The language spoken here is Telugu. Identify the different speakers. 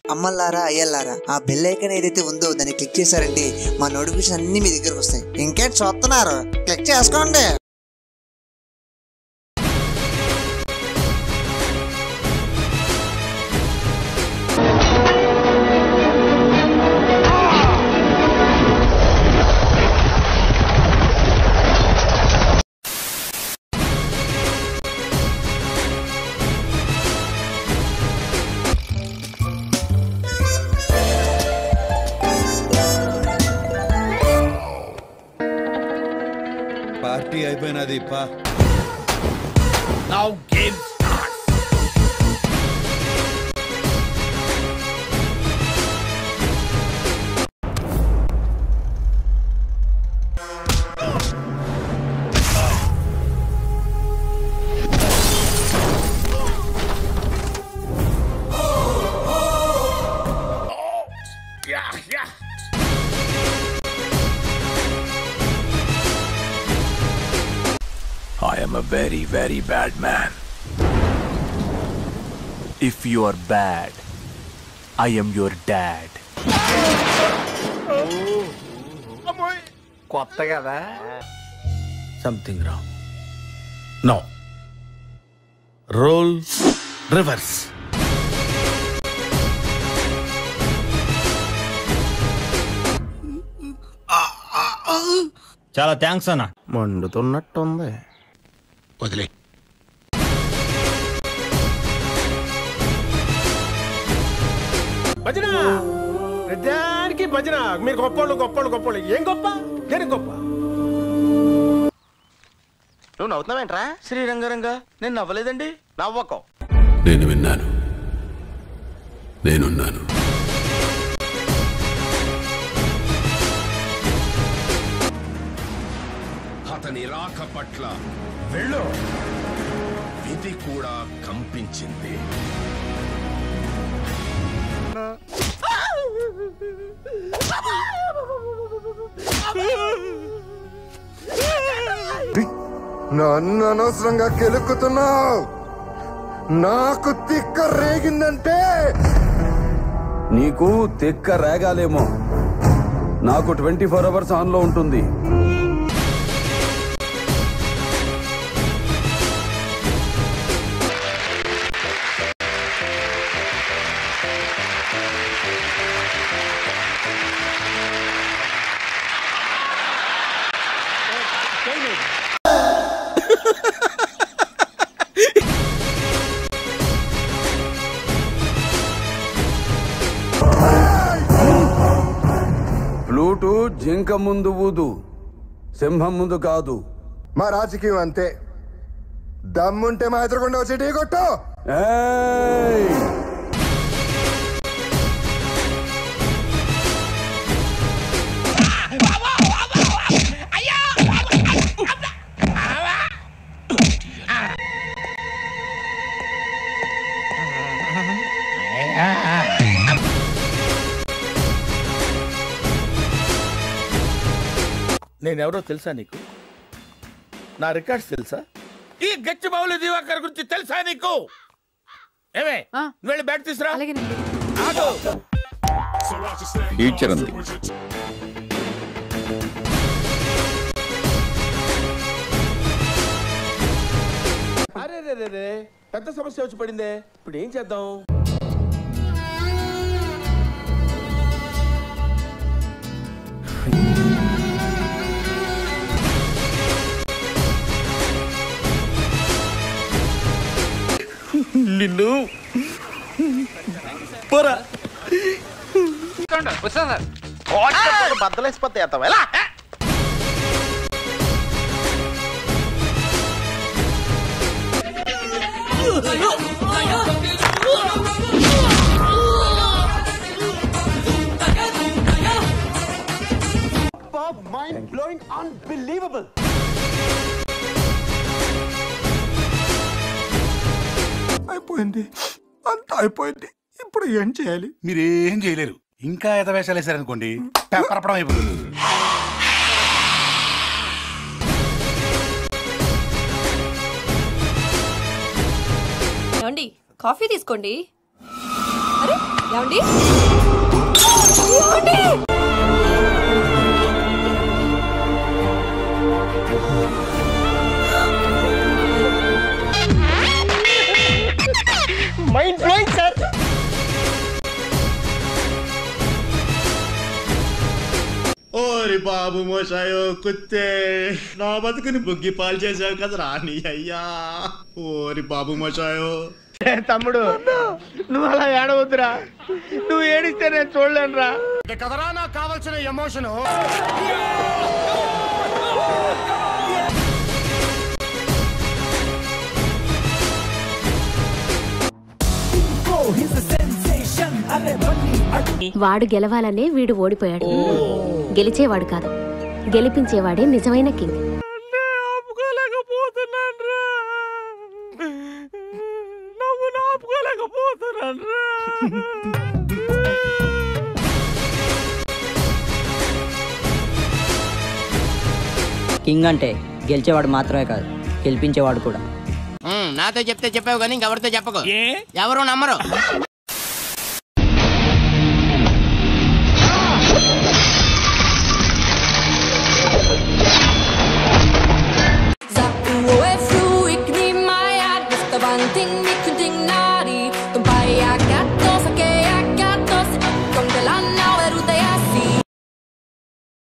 Speaker 1: అమ్మలారా అయ్యల్లారా ఆ బెల్ ఐకన్ ఏదైతే ఉందో దాన్ని క్లిక్ చేశారంటే మా నోటిఫికేషన్ అన్ని మీ దగ్గరకు వస్తాయి ఇంకేంటి చూస్తున్నారు క్లిక్ చేసుకోండి
Speaker 2: పార్టీ అయిపోయినది పా
Speaker 3: Now game starts. Yeah, yeah.
Speaker 4: I am a very, very bad man. If you are bad, I am your dad. కొత్త కదా
Speaker 3: Something wrong. No. Roll reverse.
Speaker 5: చాలా థ్యాంక్స్ అన్న
Speaker 6: మండుతున్నట్టుంది
Speaker 3: వదిలే
Speaker 6: భజన ప్రతిదానికి భజన మీరు గొప్పోళ్ళు గొప్పోళ్ళు గొప్పోళ్ళు ఏం గొప్ప దేనికి గొప్ప
Speaker 7: నువ్వు నవ్వుతున్నావేంట్రా శ్రీరంగరంగా నేను నవ్వలేదండి నవ్వకం
Speaker 2: నేను విన్నాను నేనున్నాను
Speaker 8: అతని రాక పట్ల వెళ్ళు విధి కూడా కంపించింది
Speaker 9: నన్ను అనవసరంగా కెలుక్కుతున్నావు నాకు తిక్క రేగిందంటే
Speaker 10: నీకు తిక్క రేగాలేమో నాకు ట్వంటీ ఫోర్ అవర్స్ ఆన్లో ఉంటుంది ఫ్లూటు జింక ముందు ఊదు సింహం ముందు కాదు
Speaker 9: మా రాజకీయం అంతే దమ్ముంటే మా ఎదురుకుండా వచ్చి ఢీ కొట్టు
Speaker 10: ఏయ్!
Speaker 3: నేనెవరో తెలుసా నీకు నా రికార్డ్స్ తెలుసా ఈ గచ్చి బావుల దివాకర్ గురించి తెలుసా నీకు ఏమే నువ్వు వెళ్ళి బ్యాట్ తీసురా ఆగు.
Speaker 8: ఫ్యూచర్ ఉంది
Speaker 6: అరే రే రే రే పెద్ద సమస్య వచ్చి పడిందే ఇప్పుడు ఏం చేద్దాం
Speaker 3: నిన్ను పోరా
Speaker 7: బద్దలేసిపోతే ఎత్తావు ఎలా
Speaker 6: మైండ్ బ్లోయింగ్ అన్బిలీవబుల్
Speaker 9: అయిపోయింది అంతా అయిపోయింది ఇప్పుడు ఏం చేయాలి
Speaker 8: మీరేం చేయలేరు ఇంకా ఎదవేషాలు వేశారనుకోండి పెప్పరపడం అయిపోతుంది
Speaker 11: ఏమండి కాఫీ తీసుకోండి అరే
Speaker 5: ఏమండి ఏమండి
Speaker 6: మైండ్ బ్లోయింగ్ సార్
Speaker 11: ఓరి బాబు మోసాయో కుత్తే నా బతుకుని బుగ్గి పాలు చేసావు కదా రాని అయ్యా ఓరి బాబు మోసాయో
Speaker 6: తమ్ముడు నువ్వు అలా ఏడవద్దురా నువ్వు ఏడిస్తే నేను చూడలేనురా
Speaker 11: కదరా నాకు కావాల్సిన ఎమోషన్
Speaker 12: వాడు గెలవాలనే వీడు ఓడిపోయాడు గెలిచేవాడు కాదు గెలిపించేవాడే నిజమైన కింగ్
Speaker 13: కింగ్ అంటే గెలిచేవాడు మాత్రమే కాదు గెలిపించేవాడు కూడా
Speaker 14: నాతో చెప్తే చెప్పావు కానీ ఇంకెవరితో చెప్పకు ఎవరు నమ్మరు
Speaker 5: Sag du, er flu, ik neem mij uit, dus de wanting